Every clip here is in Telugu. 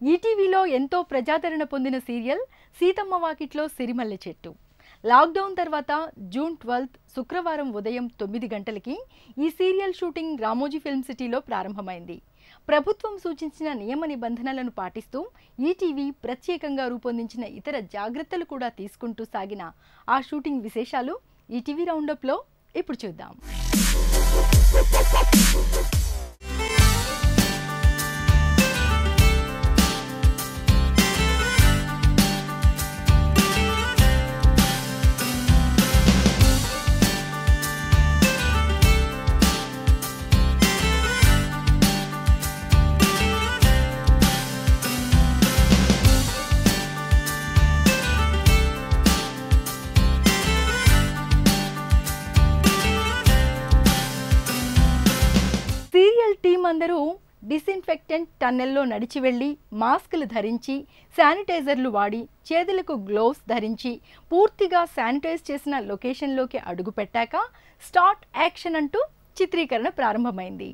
ఈటీవీలో ఎంతో ప్రజాదరణ పొందిన సీరియల్ సీతమ్మ వాకిట్లో సిరిమల్లె చెట్టు లాక్డౌన్ తర్వాత జూన్ ట్వెల్త్ శుక్రవారం ఉదయం తొమ్మిది గంటలకి ఈ సీరియల్ షూటింగ్ రామోజీ ఫిల్మ్ సిటీలో ప్రారంభమైంది ప్రభుత్వం సూచించిన నియమ నిబంధనలను పాటిస్తూ ఈటీవీ ప్రత్యేకంగా రూపొందించిన ఇతర జాగ్రత్తలు కూడా తీసుకుంటూ సాగిన ఆ షూటింగ్ విశేషాలు ఈటీవీ రౌండప్లో ఇప్పుడు చూద్దాం సీరియల్ టీం అందరూ డిస్ఇన్ఫెక్టెంట్ టన్నెల్లో నడిచి వెళ్ళి మాస్కులు ధరించి శానిటైజర్లు వాడి చేతులకు గ్లోవ్స్ ధరించి పూర్తిగా శానిటైజ్ చేసిన లొకేషన్లోకి అడుగు పెట్టాక స్టార్ట్ యాక్షన్ అంటూ చిత్రీకరణ ప్రారంభమైంది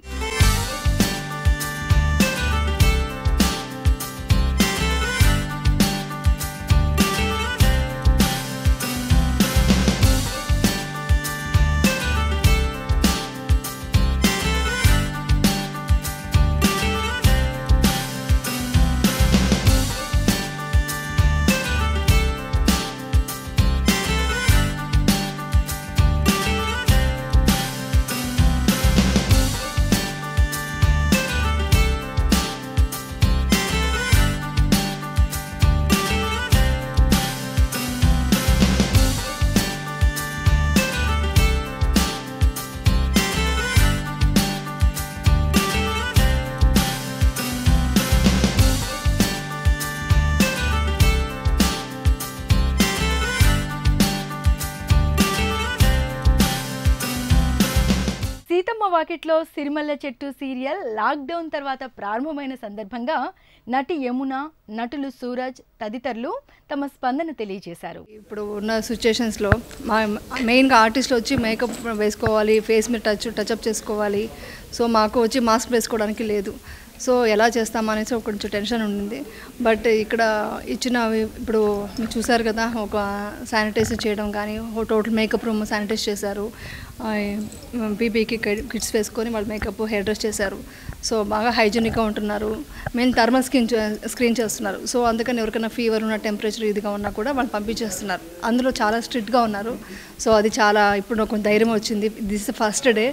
సీతమ్మ వాకిట్లో సిరిమల్ల చెట్టు సీరియల్ లాక్డౌన్ తర్వాత ప్రారంభమైన సందర్భంగా నటి యమున నటులు సూరజ్ తదితరులు తమ స్పందన తెలియజేశారు ఇప్పుడు ఉన్న సిచ్యుయేషన్స్లో మా మెయిన్గా ఆర్టిస్టులు వచ్చి మేకప్ వేసుకోవాలి ఫేస్ మీద టచ్ టచ్అప్ చేసుకోవాలి సో మాకు వచ్చి మాస్క్ వేసుకోవడానికి లేదు సో ఎలా చేస్తామా అనేసి ఒక కొంచెం టెన్షన్ ఉండింది బట్ ఇక్కడ ఇచ్చిన ఇప్పుడు మీరు చూసారు కదా ఒక శానిటైజ్ చేయడం కానీ ఒక టోటల్ మేకప్ రూమ్ శానిటైజ్ చేశారు బీబీకి కిట్స్ వేసుకొని వాళ్ళు మేకప్ హెయిర్ డ్రెస్ చేశారు సో బాగా హైజీనిక్గా ఉంటున్నారు మెయిన్ థర్మల్ స్క్రీన్ స్క్రీన్ చేస్తున్నారు సో అందుకని ఎవరికైనా ఫీవర్ ఉన్న టెంపరేచర్ ఇదిగా ఉన్నా కూడా వాళ్ళు పంపించేస్తున్నారు అందులో చాలా స్ట్రిక్ట్గా ఉన్నారు సో అది చాలా ఇప్పుడు నాకు కొంచెం ధైర్యం వచ్చింది దిస్ ఫస్ట్ డే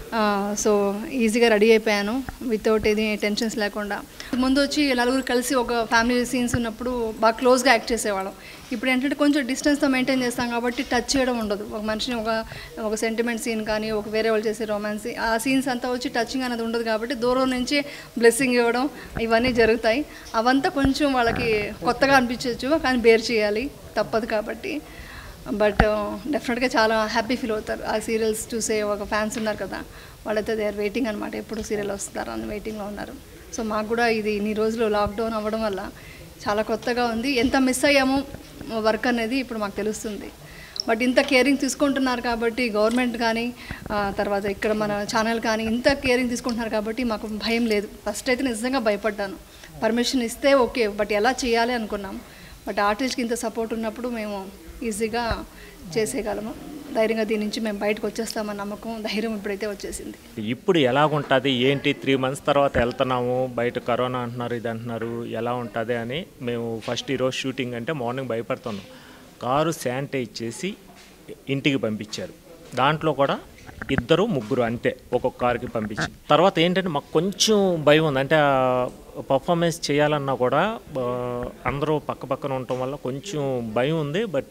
సో ఈజీగా రెడీ అయిపోయాను వితౌట్ ఏది టెన్షన్స్ లేకుండా ముందు వచ్చి నలుగురు కలిసి ఒక ఫ్యామిలీ సీన్స్ ఉన్నప్పుడు బాగా క్లోజ్గా యాక్ట్ చేసేవాళ్ళం ఇప్పుడు ఏంటంటే కొంచెం డిస్టెన్స్తో మెయింటైన్ చేస్తాం కాబట్టి టచ్ చేయడం ఉండదు ఒక మనిషిని ఒక ఒక సెంటిమెంట్ సీన్ కానీ ఒక వేరే వాళ్ళు చేసే రొమాన్స్ ఆ సీన్స్ అంతా వచ్చి టచింగ్ అనేది ఉండదు కాబట్టి దూరం నుంచి బ్లెస్సింగ్ ఇవ్వడం ఇవన్నీ జరుగుతాయి అవంతా కొంచెం వాళ్ళకి కొత్తగా అనిపించవచ్చు కానీ బేర్ చేయాలి తప్పదు కాబట్టి బట్ డెఫినెట్గా చాలా హ్యాపీ ఫీల్ అవుతారు ఆ సీరియల్స్ చూసే ఒక ఫ్యాన్స్ ఉన్నారు కదా వాళ్ళైతే దే ఆర్ వెయిటింగ్ అనమాట ఎప్పుడు సీరియల్ వస్తారు అని వెయిటింగ్లో ఉన్నారు సో మాకు కూడా ఇది ఇన్ని రోజులు లాక్డౌన్ అవ్వడం వల్ల చాలా కొత్తగా ఉంది ఎంత మిస్ అయ్యామో వర్క్ అనేది ఇప్పుడు మాకు తెలుస్తుంది బట్ ఇంత కేరింగ్ తీసుకుంటున్నారు కాబట్టి గవర్నమెంట్ కానీ ఆ, తర్వాత ఇక్కడ మన ఛానల్ కానీ ఇంత కేరింగ్ తీసుకుంటున్నారు కాబట్టి మాకు భయం లేదు ఫస్ట్ అయితే నిజంగా భయపడ్డాను పర్మిషన్ ఇస్తే ఓకే బట్ ఎలా చేయాలి అనుకున్నాం బట్ ఆర్టిస్ట్కి ఇంత సపోర్ట్ ఉన్నప్పుడు మేము ఈజీగా చేసేయగలము ధైర్యంగా దీని నుంచి మేము బయటకు వచ్చేస్తామన్న నమ్మకం ధైర్యం ఇప్పుడైతే వచ్చేసింది ఇప్పుడు ఎలాగుంటుంది ఏంటి త్రీ మంత్స్ తర్వాత వెళ్తున్నాము బయట కరోనా అంటున్నారు ఇది అంటున్నారు ఎలా ఉంటుంది అని మేము ఫస్ట్ ఈరోజు షూటింగ్ అంటే మార్నింగ్ భయపడుతున్నాం కారు శానిటైజ్ చేసి ఇంటికి పంపించారు దాంట్లో కూడా ఇద్దరు ముగ్గురు అంతే ఒక్కొక్క కారుకి పంపించి తర్వాత ఏంటంటే మాకు కొంచెం భయం ఉంది అంటే పర్ఫార్మెన్స్ చేయాలన్నా కూడా ఆ, అందరూ పక్క పక్కన ఉండటం వల్ల కొంచెం భయం ఉంది బట్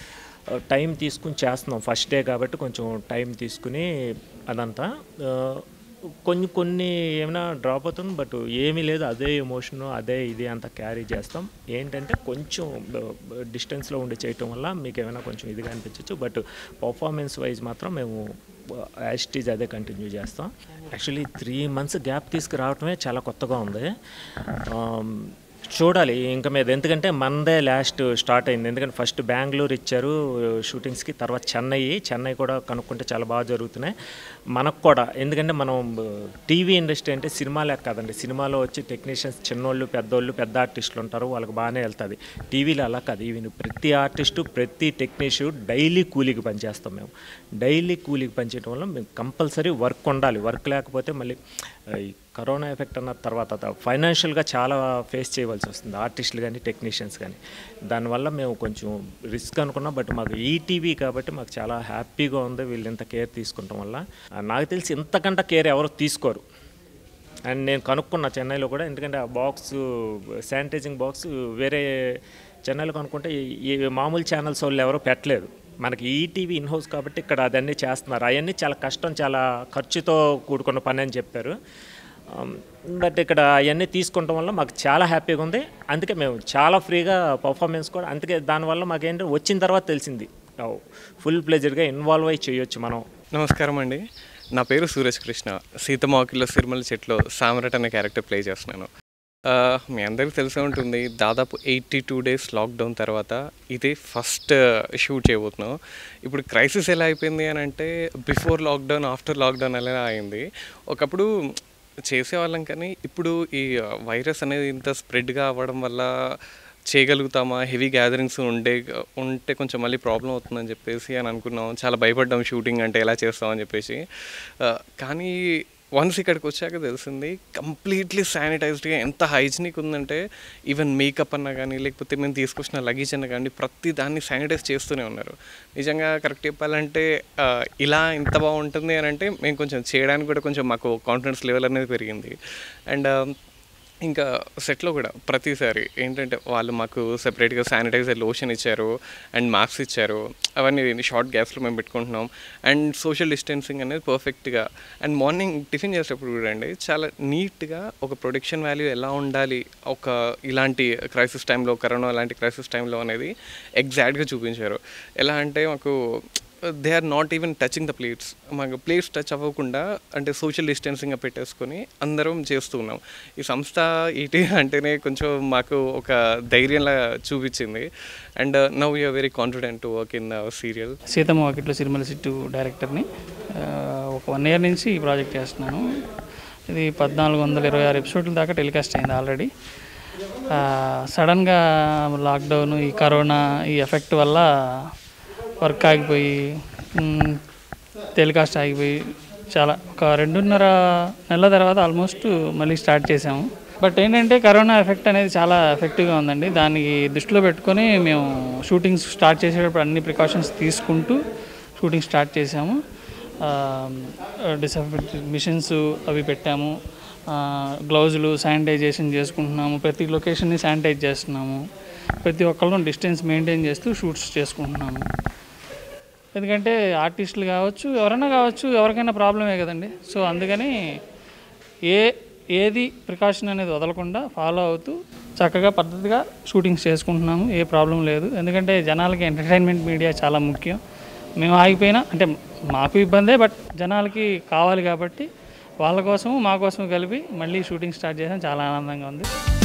టైం తీసుకుని చేస్తున్నాం ఫస్ట్ డే కాబట్టి కొంచెం టైం తీసుకుని అదంతా ఆ, కొన్ని కొన్ని ఏమైనా డ్రాప్ అవుతుంది బట్ ఏమీ లేదు అదే ఎమోషన్ అదే ఇది అంతా క్యారీ చేస్తాం ఏంటంటే కొంచెం డిస్టెన్స్లో ఉండి చేయటం వల్ల మీకు ఏమైనా కొంచెం ఇదిగా అనిపించవచ్చు బట్ పర్ఫార్మెన్స్ వైజ్ మాత్రం మేము యాస్టీజ్ అదే కంటిన్యూ చేస్తాం యాక్చువల్లీ త్రీ మంత్స్ గ్యాప్ తీసుకురావటమే చాలా కొత్తగా ఉంది చూడాలి ఇంకా మీద ఎందుకంటే మనదే లాస్ట్ స్టార్ట్ అయింది ఎందుకంటే ఫస్ట్ బెంగళూరు ఇచ్చారు షూటింగ్స్కి తర్వాత చెన్నై చెన్నై కూడా కనుక్కుంటే చాలా బాగా జరుగుతున్నాయి మనకు కూడా ఎందుకంటే మనం టీవీ ఇండస్ట్రీ అంటే సినిమా లెక్క కాదండి సినిమాలో వచ్చి టెక్నీషియన్స్ చిన్నోళ్ళు పెద్దోళ్ళు పెద్ద ఆర్టిస్టులు ఉంటారు వాళ్ళకి బాగానే వెళ్తుంది టీవీలో అలా కాదు ఈవెన్ ప్రతి ఆర్టిస్టు ప్రతి టెక్నీషియన్ డైలీ కూలీకి పనిచేస్తాం మేము డైలీ కూలీకి పనిచేయడం వల్ల మేము కంపల్సరీ వర్క్ ఉండాలి వర్క్ లేకపోతే మళ్ళీ ఆ, ఈ కరోనా ఎఫెక్ట్ అన్న తర్వాత ఫైనాన్షియల్గా చాలా ఫేస్ చేయవలసి వస్తుంది ఆర్టిస్టులు కానీ టెక్నీషియన్స్ కానీ దానివల్ల మేము కొంచెం రిస్క్ అనుకున్నాం బట్ మాకు ఈటీవీ కాబట్టి మాకు చాలా హ్యాపీగా ఉంది వీళ్ళు ఇంత కేర్ తీసుకుంటాం వల్ల ఆ, నాకు తెలిసి ఇంతకంటే కేర్ ఎవరు తీసుకోరు అండ్ నేను కనుక్కున్నా చెన్నైలో కూడా ఎందుకంటే ఆ బాక్స్ శానిటైజింగ్ బాక్స్ వేరే చెన్నైలో కనుక్కుంటే ఈ- ఈ మామూలు ఛానల్స్ వాళ్ళు ఎవరో పెట్టలేదు మనకి ఈటీవీ ఇన్ హౌస్ కాబట్టి ఇక్కడ అదన్నీ చేస్తున్నారు అవన్నీ చాలా కష్టం చాలా ఖర్చుతో కూడుకున్న పని అని చెప్పారు బట్ ఇక్కడ అవన్నీ తీసుకుంటాం వల్ల మాకు చాలా హ్యాపీగా ఉంది అందుకే మేము చాలా ఫ్రీగా పర్ఫార్మెన్స్ కూడా అందుకే దానివల్ల మాకేంటి వచ్చిన తర్వాత తెలిసింది ఫుల్ ప్లెజర్గా ఇన్వాల్వ్ అయ్యి చేయొచ్చు మనం నమస్కారం అండి నా పేరు సూరజ్ కృష్ణ సీతమాకిలో సిరిమల చెట్లో సామరట్ అనే క్యారెక్టర్ ప్లే చేస్తున్నాను ఆ, మీ అందరికీ తెలిసే ఉంటుంది దాదాపు ఎయిటీ టూ డేస్ లాక్డౌన్ తర్వాత ఇదే ఫస్ట్ షూట్ చేయబోతున్నాం ఇప్పుడు క్రైసిస్ ఎలా అయిపోయింది అని అంటే బిఫోర్ లాక్డౌన్ ఆఫ్టర్ లాక్డౌన్ ఎలా అయింది ఒకప్పుడు చేసేవాళ్ళం కానీ ఇప్పుడు ఈ వైరస్ అనేది ఇంత స్ప్రెడ్గా అవ్వడం వల్ల చేయగలుగుతామా హెవీ గ్యాదరింగ్స్ ఉండే ఉంటే కొంచెం మళ్ళీ ప్రాబ్లం అవుతుందని చెప్పేసి అని అనుకున్నాం చాలా భయపడ్డాం షూటింగ్ అంటే ఎలా చేస్తామని చెప్పేసి ఆ, కానీ వన్స్ ఇక్కడికి వచ్చాక తెలిసింది కంప్లీట్లీ శానిటైజ్డ్గా ఎంత హైజీనిక్ ఉందంటే ఈవెన్ మేకప్ అన్నా కానీ లేకపోతే మేము తీసుకొచ్చిన లగేజ్ అన్నా కానీ ప్రతి దాన్ని శానిటైజ్ చేస్తూనే ఉన్నారు నిజంగా కరెక్ట్ చెప్పాలంటే ఆ, ఇలా ఇంత బాగుంటుంది అని అంటే మేము కొంచెం చేయడానికి కూడా కొంచెం మాకు కాన్ఫిడెన్స్ లెవెల్ అనేది పెరిగింది అండ్ ఇంకా సెట్లో కూడా ప్రతిసారి ఏంటంటే వాళ్ళు మాకు సెపరేట్గా శానిటైజర్ లోషన్ ఇచ్చారు అండ్ మాస్క్ ఇచ్చారు అవన్నీ షార్ట్ గ్యాప్స్లో మేము పెట్టుకుంటున్నాం అండ్ సోషల్ డిస్టెన్సింగ్ అనేది పర్ఫెక్ట్గా అండ్ మార్నింగ్ టిఫిన్ చేసేటప్పుడు కూడా అండి చాలా నీట్గా ఒక ప్రొడక్షన్ వాల్యూ ఎలా ఉండాలి ఒక ఇలాంటి క్రైసిస్ టైంలో కరోనా లాంటి క్రైసిస్ టైంలో అనేది ఎగ్జాక్ట్గా చూపించారు ఎలా అంటే మాకు they are not even touching the plates మాకు ప్లేట్స్ టచ్ అవ్వకుండా అంటే సోషల్ డిస్టెన్సింగ్ పెట్టేసుకొని అందరం చేస్తూ ఉన్నాం ఈ సంస్థ ఈటీ అంటేనే కొంచెం మాకు ఒక ధైర్యంలా చూపించింది and now you are very confident to work in the serial Seethamma Vakitlo Sirimalle sit డైరెక్టర్ని ఆ, ఒక వన్ ఇయర్ నుంచి ఈ ప్రాజెక్ట్ చేస్తున్నాను ఇది పద్నాలుగు వందల ఇరవై ఆరు ఎపిసోడ్ల దాకా టెలికాస్ట్ అయింది ఆల్రెడీ సడన్గా లాక్డౌన్ ఈ కరోనా ఈ ఎఫెక్ట్ వల్ల వర్క్ ఆగిపోయి మ్, టెలికాస్ట్ ఆగిపోయి చాలా ఒక రెండున్నర నెలల తర్వాత ఆల్మోస్ట్ మళ్ళీ స్టార్ట్ చేసాము బట్ ఏంటంటే కరోనా ఎఫెక్ట్ అనేది చాలా ఎఫెక్టివ్గా ఉందండి దానికి దృష్టిలో పెట్టుకొని మేము షూటింగ్స్ స్టార్ట్ చేసేటప్పుడు అన్ని ప్రికాషన్స్ తీసుకుంటూ షూటింగ్ స్టార్ట్ చేసాము డిసఫెక్ట్ మిషన్స్ అవి పెట్టాము గ్లౌజులు శానిటైజేషన్ చేసుకుంటున్నాము ప్రతి లొకేషన్ని శానిటైజ్ చేస్తున్నాము ప్రతి ఒక్కళ్ళం డిస్టెన్స్ మెయింటైన్ చేస్తూ షూట్స్ చేసుకుంటున్నాము ఎందుకంటే ఆర్టిస్టులు కావచ్చు ఎవరైనా కావచ్చు ఎవరికైనా ప్రాబ్లమే కదండి సో అందుకని ఏ ఏది ప్రికాషన్ అనేది వదలకుండా ఫాలో అవుతూ చక్కగా పద్ధతిగా షూటింగ్స్ చేసుకుంటున్నాము ఏ ప్రాబ్లం లేదు ఎందుకంటే జనాలకి ఎంటర్టైన్మెంట్ మీడియా చాలా ముఖ్యం మేము ఆగిపోయినా అంటే మాకు ఇబ్బందే బట్ జనాలకి కావాలి కాబట్టి వాళ్ళ కోసము మా కోసము కలిపి మళ్ళీ షూటింగ్ స్టార్ట్ చేసాం చాలా ఆనందంగా ఉంది